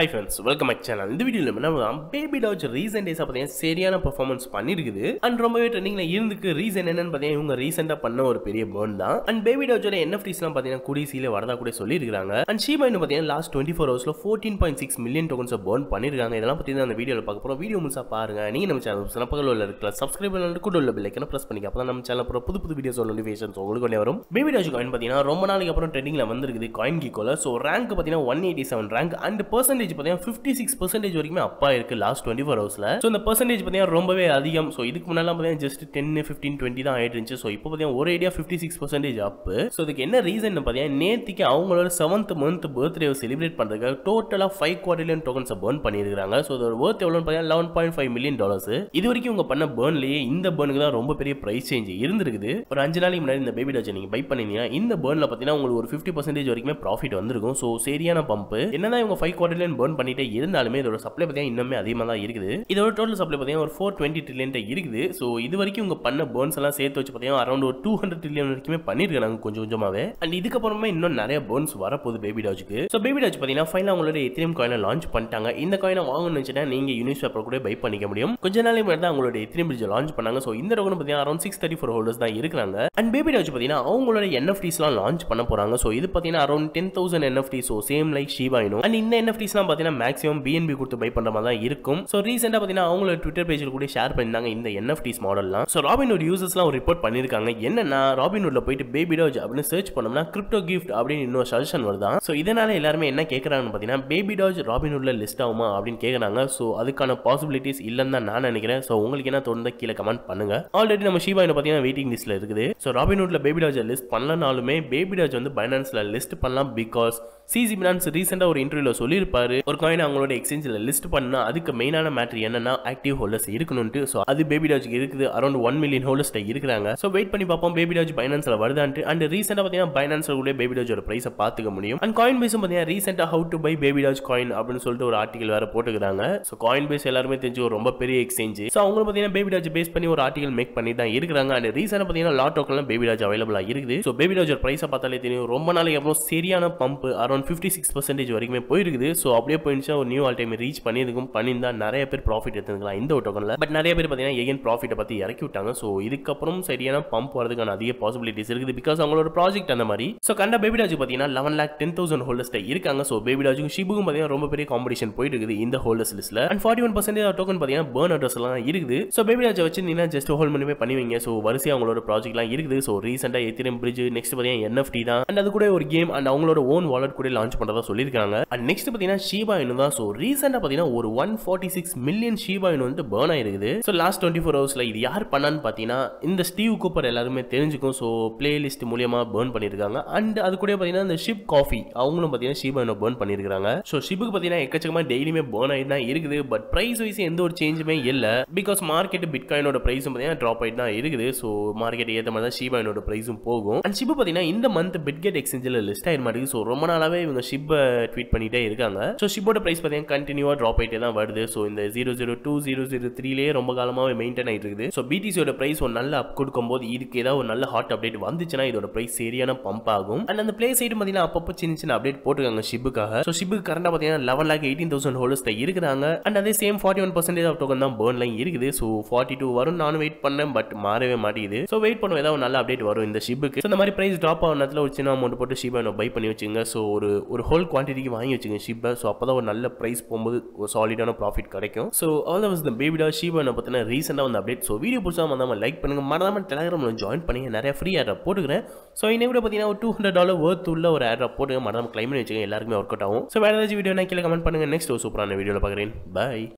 high friends welcome back channel இந்த வீடியோவில் என்ன பேபி டாச் ரீசெண்ட் டேஸாக பார்த்தீங்கன்னா சரியான பெர்ஃபார்மன்ஸ் பண்ணியிருக்குது அண்ட் ரொம்பவே ட்ரெண்டிங்கில் இருந்துக்கு ரீசன் என்னன்னு பார்த்தீங்கன்னா இவங்க ரீசெண்டாக பண்ண ஒரு பெரிய பேர்ன் தான் அண்ட் பேபி டாச்சோட என்எஃப்டிஸ்லாம் பார்த்தீங்கன்னா கூடிய சீல வரதா கூட சொல்லியிருக்காங்க அண்ட் ஷீபா இன்னும் பார்த்தீங்கன்னா லாஸ்ட் டுவெண்ட்டி ஃபோர் ஹவர்ஸில் ஃபோர்டீன் பாயிண்ட் சிக்ஸ் மில்லியன் டோக்கன்ஸை பேர்ன் பண்ணியிருக்காங்க இதெல்லாம் பற்றி தான் அந்த வீடியோவில் பார்க்க போகிறோம் வீடியோ முழுசாக பாருங்க நீங்கள் நம்ம சேனல் சில பக்கத்தில் உள்ள இருக்கல சப்ஸ்கிரைப் பண்ணி கூட உள்ள பில்லைக்கான ப்ரெஸ் பண்ணிக்க அப்போ நம்ம சேனல் அப்புறம் புது புது வீடியோஸ் நோட்டிஃபிகேஷன்ஸ் உங்களுக்கு கொண்டே வரும் பேபி டாச் காயின் பார்த்தீங்கன்னா ரொம்ப நாளைக்கு அப்புறம் ட்ரெண்டிங்கில் வந்திருக்குது காயின் கீக்கோல ஸோ ரேங்க் பார்த்தீங்கன்னா one eighty seven rank and percentage பார்த்தீங்கன்னா ஃபிஃப்டி சிக்ஸ் பர்சன்டேஜ் வரைக்குமே அப்பா இருக்கு லாஸ்ட் டுவெண்ட்டி ஃபோர் ஹவர்ஸில் ஸோ இந்த பர்சன்டேஜ் பார்த்தீங்கன்னா ரொம்பவே அதிகம் ஸோ இதுக்கு முன்னாலாம் பார்த்தீங்கன்னா ஜஸ்ட் டென் ஃபிஃப்டீன் டுவெண்ட்டி தான் ஆயிட்டு இருந்துச்சு ஸோ இப்போ பார்த்தீங்கன்னா ஒரு idea fifty six percentage up so இதுக்கு என்ன ரீசன் பார்த்தீங்கன்னா நேற்றுக்கு அவங்களோட செவன்த் மந்த் பர்த்டே செலிப்ரேட் பண்ணுறதுக்காக டோட்டலாக ஃபைவ் குவார்டர்லியன் டோக்கன்ஸை பேர்ன் பண்ணியிருக்காங்க ஸோ அதோட ஒர்த் எவ்வளோன்னு பார்த்தீங்கன்னா eleven point five million dollars இது வரைக்கும் இவங்க பண்ண பேர்ன்லேயே இந்த பேர்னுக்கு தான் ரொம்ப பெரிய ப்ரைஸ் சேஞ்ச் இருந்திருக்குது ஒரு அஞ்சு நாளைக்கு முன்னாடி இந்த பேபி டாச்சை நீங்கள் பை பண்ணிங்கன்னா இந்த பேர்னில் பார்த்தீங்கன்னா உங்களுக்கு ஒரு ஃபிஃப்டி பர்சன்டேஜ் வரைக்குமே ப்ராஃபிட் வந்திருக்கும் ஸோ சரியான பம்ப் என்னதான் இவங்க ஃபைவ் குவார்டர்லியன் பேர்ன் பண்ணிட்டே இருந்தாலுமே இதோட சப்ளை பார்த்தீங்கன்னா இன்னுமே அதிகமாக தான் இருக்குது இதோட டோட்டல் சப்ளை பார்த்தீங்கன்னா ஒரு ஃபோர் டுவெண்ட்டி ட்ரில்லியன் இருக்குது ஸோ இது வரைக்கும் இவங்க பண்ண பேர்ன்ஸ் எல்லாம் சேர்த்து வச்சு பார்த்தீங்கன்னா அரௌண்ட் ஒரு டூ ஹண்ட்ரட் ட்ரில்லியன் வரைக்குமே பண்ணியிருக்காங்க கொஞ்சம் கொஞ்சமாவே அண்ட் இதுக்கப்புறமே இன்னும் நிறைய பேர்ன்ஸ் வரப்போகுது பேபி டாஜுக்கு ஸோ பேபி டாஜ் பார்த்தீங்கன்னா ஃபைனல் அவங்களோட எத்திரியம் காயினை லான்ச் பண்ணிட்டாங்க இந்த காயினை வாங்கணும்னு வச்சுன்னா நீங்கள் யூனிஸ் பேப்பர் கூட பை பண்ணிக்க முடியும் கொஞ்ச நாளைக்கு முன்னாடி தான் அவங்களோட எத்திரியம் பிரிட்ஜ் லான்ச் பண்ணாங்க ஸோ இந்த டோக்கன் பார்த்தீங்கன்னா around six thirty four holders தான் இருக்கிறாங்க அண்ட் பேபி டாஜ் பார்த்தீங்கன்னா அவங்களோட என்எஃப்டிஸ்லாம் லான்ச் பண்ண போறாங்க ஸோ இது பார்த்தீங்கன்னா around ten thousand NFT so same like ஷீபாயினும் அண்ட் இந்த என்எஃப்டிஸ்லாம் பார்த்தீங்கன்னா மேக்ஸிமம் பிஎன்பி கொடுத்து பை பண்ணுற மாதிரி தான் இருக்கும் ஸோ ரீசெண்டாக பார்த்தீங்கன்னா அவங்களோட ட்விட்டர் பேஜில் கூட ஷேர் பண்ணியிருந்தாங்க இந்த என்எஃப்டிஸ் மாடல்லாம் ஸோ ராபின்வுட் யூசர்ஸ்லாம் ஒரு ரிப்போர்ட் பண்ணியிருக்காங்க என்னன்னா ராபின்வுட்ல போயிட்டு பேபி டாஜ் அப்படின்னு சர்ச் பண்ணோம்னா கிரிப்டோ கிஃப்ட் அப்படின்னு இன்னொரு சஜஷன் வருதான் ஸோ இதனால எல்லாருமே என்ன கேட்குறாங்கன்னு பார்த்தீங்கன்னா பேபி டாஜ் ராபின்வுட்ல லிஸ்ட் ஆகுமா அப்படின்னு கேட்குறாங்க ஸோ அதுக்கான பாசிபிலிட்டிஸ் இல்லைன்னு தான் நான் நினைக்கிறேன் ஸோ உங்களுக்கு என்ன தோணுதா கீழே கமெண்ட் பண்ணுங்க ஆல்ரெடி நம்ம ஷீபாயினை பார்த்தீங்கன்னா வெயிட்டிங் லிஸ்ட்ல இருக்குது ஸோ ராபின்வுட்ல பேபி டாஜ் லிஸ்ட் பண்ணலனாலுமே பேபி டாஜ் வந்து பைனான்ஸ்ல லிஸ்ட் பண்ணலாம் பிகாஸ் சிசி பினான்ஸ் ரீசெண்டாக ஒரு இன்டர்வியூல சொல்லியிருப்பாரு ஒரு காயின் அவங்களோட எக்ஸ்சேஞ்சில் லிஸ்ட் பண்ணா அதுக்கு மெயினான மேட்ரு என்னன்னா ஆக்டிவ் ஹோல்டர்ஸ் இருக்கணும்ட்டு ஸோ அது பேபி டாஜ்க்கு இருக்குது அரௌண்ட் ஒன் மில்லியன் ஹோல்டர்ஸ் இருக்கிறாங்க ஸோ வெயிட் பண்ணி பார்ப்போம் பேபி டாஜ் பைனான்ஸ்ல வருதான்ட்டு அண்ட் ரீசெண்டாக பார்த்தீங்கன்னா பைனான்ஸ்ல கூட பேபி டாஜோட ப்ரைஸை பார்த்துக்க முடியும் அண்ட் காயின் பேஸும் பார்த்தீங்கன்னா ரீசெண்டாக how to buy baby doge coin அப்படின்னு சொல்லிட்டு ஒரு ஆர்டிகல் வேற போட்டுக்கிறாங்க ஸோ காயின் பேஸ் எல்லாருமே தெரிஞ்சு ஒரு ரொம்ப பெரிய எக்ஸ்சேஞ்ச் ஸோ அவங்க பார்த்தீங்கன்னா பேபி டாஜ் பேஸ் பண்ணி ஒரு ஆர்டிகல் மேக் பண்ணி தான் இருக்கிறாங்க அண்ட் ரீசெண்டாக பார்த்தீங்கன்னா லாட் டோக்கன்லாம் பேபி டாஜ் அவைலபிளாக இருக்குது ஸோ பேபி டாஜோட ப்ரைஸை பார்த்தாலே தெரியும் ரொம்ப நாளைக்கு அப்புறம் சரியான pump around fifty six percentage வரைக்குமே போயிருக்குது ஸோ அப்படியே போயிடுச்சா ஒரு நியூ ஆல் டைம் ரீச் பண்ணியிருக்கும் பண்ணியிருந்தா நிறைய பேர் ப்ராஃபிட் எடுத்துக்கலாம் இந்த ஒரு டோக்கனில் பட் நிறைய பேர் பார்த்தீங்கன்னா எகன் ப்ராஃபிட்டை பற்றி இறக்கி விட்டாங்க ஸோ இதுக்கப்புறம் சரியான பம்ப் வரதுக்கான அதிக பாசிபிலிட்டிஸ் இருக்குது பிகாஸ் அவங்களோட ப்ராஜெக்ட் அந்த மாதிரி ஸோ கண்ட பேபி டாஜ் பார்த்தீங்கன்னா eleven lakh ten thousand holders இருக்காங்க ஸோ பேபி டாஜுக்கும் ஷிபுக்கும் பார்த்தீங்கன்னா ரொம்ப பெரிய காம்படிஷன் போயிட்டு இருக்குது இந்த ஹோல்டர்ஸ் லிஸ்ட்டில் and forty one percentage token பார்த்தீங்கன்னா பேர்ன் அட்ரஸ் எல்லாம் இருக்குது ஸோ பேபி டாஜை வச்சு நீங்க ஜஸ்ட் ஹோல்ட் பண்ணி பண்ணுவீங்க ஸோ வரிசையாக அவங்களோட ப்ராஜெக்ட்லாம் இருக்குது ஸோ ரீசெண்டாக எத்திரம் பிரிட்ஜ் நெக்ஸ்ட் பார்த்தீங்கன்னா என்எஃப்டி தான் அண்ட் அது கூட ஒரு கேம் அண்ட் அவங்களோட ஓன் வாலெட் கூட லான்ச் பண்ணுறதா சொல்லியிருக்காங்க அண்ட் நெக்ஸ்ட் பார்த்தீங்கன்னா ஷீபா இனு தான் ஸோ ரீசெண்டாக பார்த்தீங்கன்னா ஒரு one forty six million Shiba Inu வந்து பேர்ன் ஆயிருக்குது ஸோ லாஸ்ட் டுவெண்ட்டி ஃபோர் ஹவர்ஸில் இது யார் பண்ணான்னு பார்த்தீங்கன்னா இந்த ஸ்டீவ் கூப்பர் எல்லாருமே தெரிஞ்சுக்கும் ஸோ பிளேலிஸ்ட் மூலியமாக பேர்ன் பண்ணியிருக்காங்க அண்ட் அது கூட பார்த்தீங்கன்னா இந்த ஷிப் காஃபி அவங்களும் பார்த்தீங்கன்னா ஷீபா இனு பேர்ன் பண்ணியிருக்காங்க ஸோ ஷிப்புக்கு பார்த்தீங்கன்னா எக்கச்சக்கமாக டெய்லியுமே பேர்ன் ஆகிட்டு தான் இருக்குது பட் ப்ரைஸ் வைஸ் எந்த ஒரு சேஞ்சுமே இல்லை பிகாஸ் மார்க்கெட் பிட்காயினோட ப்ரைஸும் பார்த்தீங்கன்னா ட்ராப் ஆகிட்டு தான் இருக்குது ஸோ மார்க்கெட் ஏற்ற மாதிரி தான் ஷீபாயினோட ப்ரைஸும் போகும் அண்ட் ஷிப்பு பார்த்தீங்கன்னா இந்த மந்த் பிட்கெட் எக்ஸ்சேஞ்சில் லிஸ்ட் ஆகிட மாட்டேங்குது ஸோ ரொம்ப நாளாகவே இவங்க ஷிப்பை ட்வீட் பண்ணிட்டே இருக்காங்க ஸோ ஷிப்போட ப்ரைஸ் பார்த்தீங்கன்னா கண்டினியூவாக ட்ராப் ஆகிட்டே தான் வருது ஸோ இந்த zero zero two zero zero த்ரீலேயே ரொம்ப காலமாகவே மெயின்டைன் ஆகிட்டு இருக்குது ஸோ பிடிசியோட ப்ரைஸ் ஒரு நல்ல அப் கொடுக்கும்போது இதுக்கு ஏதாவது ஒரு நல்ல ஹாட் அப்டேட் வந்துச்சுன்னா இதோட ப்ரைஸ் சரியான பம்ப் ஆகும் அண்ட் அந்த பிளே சைடு பார்த்தீங்கன்னா அப்பப்போ சின்ன சின்ன அப்டேட் போட்டுருக்காங்க ஷிப்புக்காக ஸோ ஷிப்புக்கு கரண்டாக பார்த்தீங்கன்னா eleven lakh eighteen thousand holders இருக்கிறாங்க அண்ட் அதே same forty one percentage of token தான் பேர்ன்லைன் இருக்குது ஸோ ஃபார்ட்டி டூ வரும் நானும் வெயிட் பண்ணேன் பட் மாறவே மாட்டேங்குது ஸோ வெயிட் பண்ணுவோம் ஏதாவது ஒரு நல்ல அப்டேட் வரும் இந்த ஷிப்புக்கு ஸோ இந்த மாதிரி ப்ரைஸ் ட்ராப் ஆகிற நேரத்தில் ஒரு சின்ன அமௌண்ட் போட்டு ஷிப்பை பை பண்ணி வச்சுங்க ஸோ ஒரு ஒரு ஹோல் குவான்டிட்டிக்கு வாங்கி வச்சுங்க ஷிப்பை ஸோ அப்போ தான் ஒரு நல்ல ப்ரைஸ் போகும்போது ஒரு சாலிடான ப்ராஃபிட் கிடைக்கும் ஸோ ஆல் வாஸ் இந்த பேபிடா ஷீபனை பற்றின ரீசெண்டாக வந்து அப்டேட் ஸோ வீடியோ பிடிச்சா வந்தாமல் லைக் பண்ணுங்கள் மறந்தாமல் டெலிகிராமில் ஜாயின் பண்ணி நிறைய ஃப்ரீ ஆட்ரா போட்டுக்கிறேன் ஸோ இன்னை கூட பார்த்தீங்கன்னா ஒரு டூ ஹண்ட்ரட் டாலர் ஒர்த் உள்ள ஒரு ஆட்ரா போட்டுங்க மறந்தாமல் கிளைம் பண்ணி வச்சுங்க எல்லாருக்குமே ஒர்க் அவுட் ஆகும் ஸோ வேறு ஏதாச்சும் வீடியோ கீழே கமெண்ட் பண்ணுங்கள் நெக்ஸ்ட் ஒரு சூப்பரான வீடியோவில் பார்க்குறேன் பை